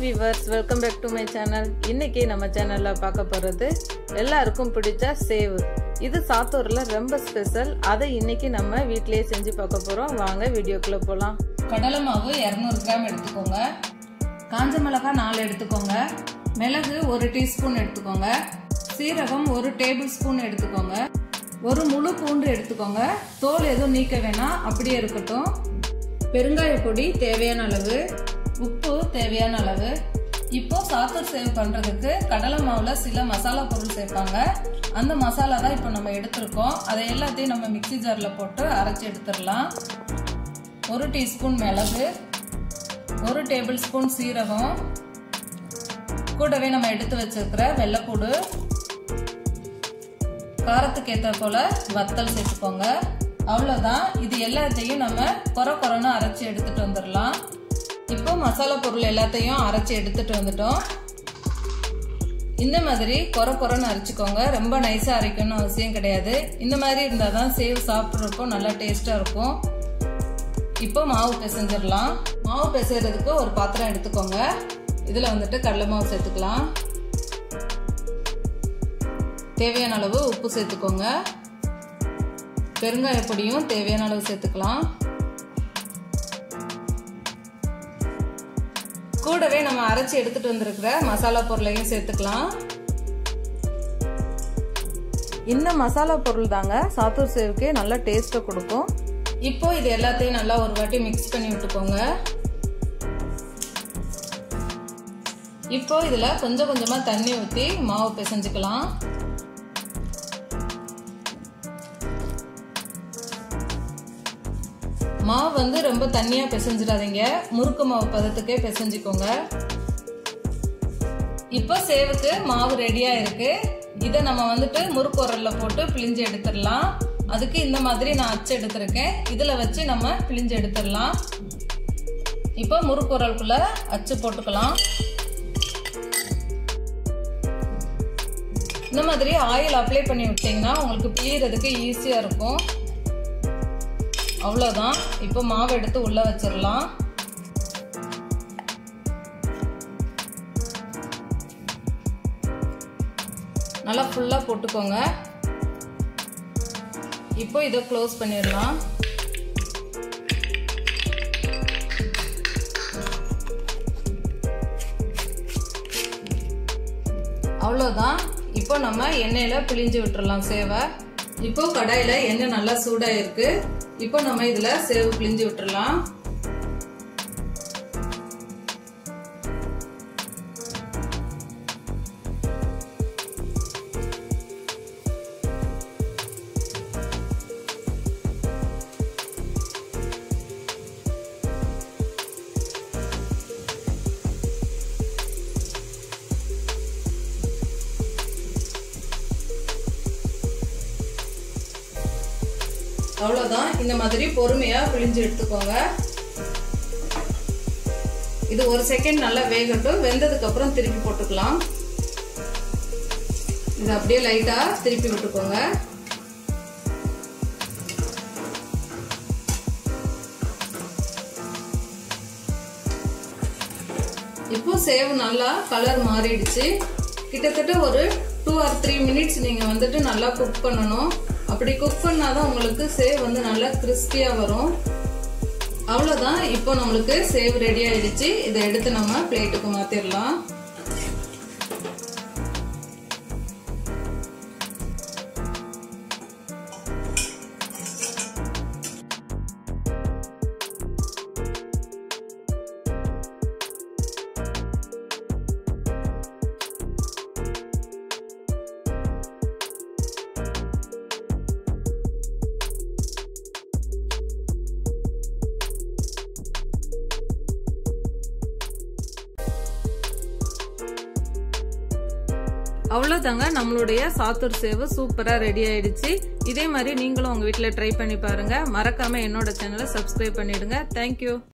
viewers welcome back to my channel இன்னைக்கு நம்ம சேனல்ல பார்க்க போறது எல்லாருக்கும் பிடிச்ச சேவு இது சாத்தூர்ல ரொம்ப ஸ்பெஷல் அதை இன்னைக்கு நம்ம வீட்டிலேயே செஞ்சு பார்க்க போறோம் வாங்க வீடியோக்குள்ள போலாம் கடலை மாவு இரநூறு கிராம் எடுத்துக்கோங்க காஞ்ச மிளகாய் நாலு எடுத்துக்கோங்க மிளகு ஒரு டீஸ்பூன் எடுத்துக்கோங்க சீரகம் ஒரு டேபிள் ஸ்பூன் எடுத்துக்கோங்க ஒரு முழு பூண்டு எடுத்துக்கோங்க தோல் எதுவும் நீக்க வேணாம் அப்படியே இருக்கட்டும் பெருங்காய பொடி தேவையான அளவு உப்பு தேவையான அளவு இப்போ சாத்தூர் சேவ் பண்றதுக்கு கடலை மாவுல சில மசாலா பொருள் சேர்ப்பாங்க அந்த மசாலா தான் இப்போ நம்ம எடுத்திருக்கோம் அதை எல்லாத்தையும் நம்ம மிக்சி ஜார்ல போட்டு அரைச்சி எடுத்துடலாம் ஒரு டீஸ்பூன் மிளகு ஒரு டேபிள் ஸ்பூன் சீரகம் கூடவே நம்ம எடுத்து வச்சிருக்கிற வெள்ளைப்பூடு காரத்துக்கு ஏற்ற போல வத்தல் சேர்த்துக்கோங்க அவ்வளோதான் இது எல்லாத்தையும் நம்ம குறை குறைன்னு அரைச்சி எடுத்துட்டு வந்துடலாம் இப்போ மசாலா பொருள் எல்லாத்தையும் அரைச்சி எடுத்துட்டு வந்துட்டோம் இந்த மாதிரி குறை குறைன்னு அரைச்சிக்கோங்க ரொம்ப நைஸாக அரைக்கணும்னு அவசியம் கிடையாது இந்த மாதிரி இருந்தால் தான் சேவ் சாப்பிட்றப்போ நல்லா டேஸ்ட்டாக இருக்கும் இப்போ மாவு பிசைஞ்சிடலாம் மாவு பிசைறதுக்கு ஒரு பாத்திரம் எடுத்துக்கோங்க இதில் வந்துட்டு கடலை மாவு சேர்த்துக்கலாம் தேவையான அளவு உப்பு சேர்த்துக்கோங்க பெருங்காய பொடியும் தேவையான அளவு சேர்த்துக்கலாம் கூடவே நம்ம அரைச்சி எடுத்துட்டு வந்திருக்கிற மசாலா பொருளையும் சேர்த்துக்கலாம் இந்த மசாலா பொருள் தாங்க சாத்தூர் சேவுக்கு நல்ல டேஸ்ட்டை கொடுக்கும் இப்போ இது எல்லாத்தையும் நல்லா ஒரு வாட்டி மிக்ஸ் பண்ணி விட்டுக்கோங்க இப்போ இதுல கொஞ்சம் கொஞ்சமா தண்ணி ஊற்றி மாவு பிசைஞ்சுக்கலாம் மாவு வந்து ரொம்ப தண்ணியா பிசைஞ்சிடாதீங்க முறுக்கு மாவு பதத்துக்கே பிசைஞ்சுக்கோங்க இப்போ சேவுக்கு மாவு ரெடியா இருக்கு இதை நம்ம வந்துட்டு முறுக்கு உரல்ல போட்டு பிழிஞ்சு எடுத்துடலாம் அதுக்கு இந்த மாதிரி நான் அச்சு எடுத்திருக்கேன் இதுல வச்சு நம்ம பிழிஞ்சு எடுத்துடலாம் இப்போ முறுக்கு உரலுக்குள்ள அச்சு போட்டுக்கலாம் இந்த மாதிரி ஆயில் அப்ளை பண்ணி விட்டீங்கன்னா உங்களுக்கு பிழியறதுக்கு ஈஸியா இருக்கும் அவ்வளோதான் இப்போ மாவு எடுத்து உள்ள வச்சிடலாம் நல்லா ஃபுல்லாக போட்டுக்கோங்க இப்போ இதை க்ளோஸ் பண்ணிடலாம் அவ்வளோதான் இப்போ நம்ம எண்ணெயில் பிழிஞ்சு விட்டுறலாம் சேவை இப்போ கடாயில் எண்ணெய் நல்லா சூடாக இருக்கு இப்போ நம்ம இதுல சேவு பிழிஞ்சு விட்டுறலாம் அவ்வளோதான் இந்த மாதிரி பொறுமையாக பிழிஞ்சு எடுத்துக்கோங்க இது ஒரு செகண்ட் நல்லா வேகட்டும் வெந்ததுக்கு அப்புறம் திருப்பி போட்டுக்கலாம் இது அப்படியே லைட்டா திருப்பி விட்டுக்கோங்க இப்போ சேவ் நல்லா கலர் மாறிடுச்சு கிட்டத்தட்ட ஒரு டூ ஆர் த்ரீ மினிட்ஸ் நீங்க வந்துட்டு நல்லா குக் பண்ணணும் அப்படி குக் பண்ணாதான் உங்களுக்கு சேவ் வந்து நல்லா கிறிஸ்பியா வரும் அவ்வளோதான் இப்போ நம்மளுக்கு சேவ் ரெடி ஆயிடுச்சு இதை எடுத்து நம்ம பிளேட்டுக்கு மாத்திரலாம் அவ்வளோதாங்க நம்மளுடைய சாத்தூர் சேவு சூப்பராக ரெடி ஆயிடுச்சு இதே மாதிரி நீங்களும் உங்கள் வீட்டில் ட்ரை பண்ணி பாருங்க மறக்காம என்னோட சேனலை சப்ஸ்கிரைப் பண்ணிடுங்க தேங்க்யூ